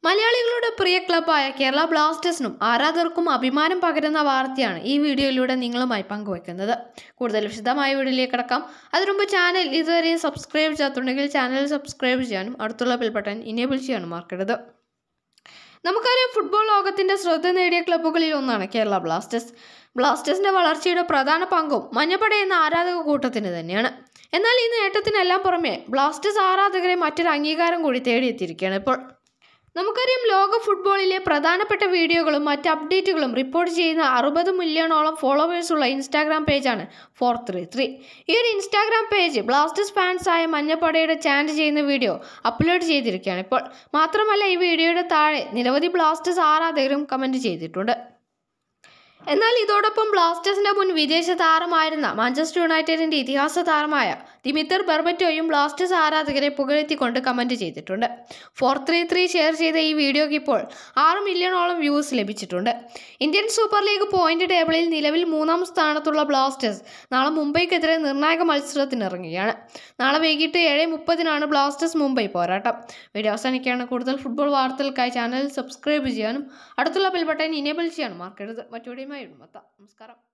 മലയാളികളുടെ പ്രിയ ക്ലബ്ബായ കേരള ബ്ലാസ്റ്റേഴ്സിനും ആരാധകർക്കും അഭിമാനം പകരുന്ന വാർത്തയാണ് ഈ വീഡിയോയിലൂടെ നിങ്ങളുമായി പങ്കുവയ്ക്കുന്നത് കൂടുതൽ വിശദമായ വീഡിയോയിലേക്ക് കിടക്കാം അതിനുമുമ്പ് ചാനൽ ഇതുവരെയും സബ്സ്ക്രൈബ് ചെയ്യാത്തുണ്ടെങ്കിൽ ചാനൽ സബ്സ്ക്രൈബ് ചെയ്യാനും അടുത്തുള്ള ബെൽ ബട്ടൺ ഇനേബിൾ ചെയ്യാനും മറക്കരുത് നമുക്കറിയാം ഫുട്ബോൾ ലോകത്തിന്റെ ശ്രദ്ധ നേടിയ ക്ലബ്ബുകളിൽ ഒന്നാണ് കേരള ബ്ലാസ്റ്റേഴ്സ് ബ്ലാസ്റ്റേഴ്സിന്റെ വളർച്ചയുടെ പ്രധാന പങ്കും മഞ്ഞപ്പട എന്ന ആരാധക കൂട്ടത്തിന് തന്നെയാണ് എന്നാൽ ഈ നേട്ടത്തിനെല്ലാം പുറമെ ബ്ലാസ്റ്റേഴ്സ് ആരാധകരെ മറ്റൊരു അംഗീകാരം കൂടി തേടിയെത്തിയിരിക്കുകയാണ് ഇപ്പോൾ നമുക്കറിയാം ലോക ഫുട്ബോളിലെ പ്രധാനപ്പെട്ട വീഡിയോകളും മറ്റ് അപ്ഡേറ്റുകളും റിപ്പോർട്ട് ചെയ്യുന്ന അറുപത് മില്യണോളം ഫോളോവേഴ്സുള്ള ഇൻസ്റ്റാഗ്രാം പേജാണ് ഫോർ ത്രീ ത്രീ ഈ ഒരു ഇൻസ്റ്റാഗ്രാം പേജ് ബ്ലാസ്റ്റേഴ്സ് ഫാൻസ് ആയ മഞ്ഞപ്പടയുടെ ചാൻഡ് ചെയ്യുന്ന വീഡിയോ അപ്ലോഡ് ചെയ്തിരിക്കുകയാണ് ഇപ്പോൾ മാത്രമല്ല ഈ വീഡിയോയുടെ താഴെ നിരവധി ബ്ലാസ്റ്റേഴ്സ് ആരാധകരും കമൻറ്റ് ചെയ്തിട്ടുണ്ട് എന്നാൽ ഇതോടൊപ്പം ബ്ലാസ്റ്റേഴ്സിന്റെ മുൻ വിദേശ താരമായിരുന്ന മാഞ്ചസ്റ്റർ യുണൈറ്റഡിന്റെ ഇതിഹാസ താരമായ ദിമിത്തർ ബെർബറ്റോയും ബ്ലാസ്റ്റേഴ്സ് ആരാധകരെ പുകഴ്ത്തിക്കൊണ്ട് കമന്റ് ചെയ്തിട്ടുണ്ട് ഫോർ ത്രീ ത്രീ ഷെയർ ചെയ്ത ഈ വീഡിയോയ്ക്ക് ഇപ്പോൾ ആറ് മില്യണോളം വ്യൂസ് ലഭിച്ചിട്ടുണ്ട് ഇന്ത്യൻ സൂപ്പർ ലീഗ് പോയിന്റ് ടേബിളിൽ നിലവിൽ മൂന്നാം സ്ഥാനത്തുള്ള ബ്ലാസ്റ്റേഴ്സ് നാളെ മുംബൈക്കെതിരെ നിർണായക മത്സരത്തിനിറങ്ങുകയാണ് നാളെ വൈകിട്ട് ഏഴ് മുപ്പതിനാണ് ബ്ലാസ്റ്റേഴ്സ് മുംബൈ പോരാട്ടം വീഡിയോ അവസാനിക്കുകയാണ് കൂടുതൽ ഫുട്ബോൾ വാർത്തകൾക്കായി ചാനൽ സബ്സ്ക്രൈബ് ചെയ്യാനും അടുത്തുള്ള ബെൽ ബട്ടൺ ഇനേബിൾ ചെയ്യാനും മറക്കരുത് മറ്റൊടിയുമായി എത്താം നമസ്കാരം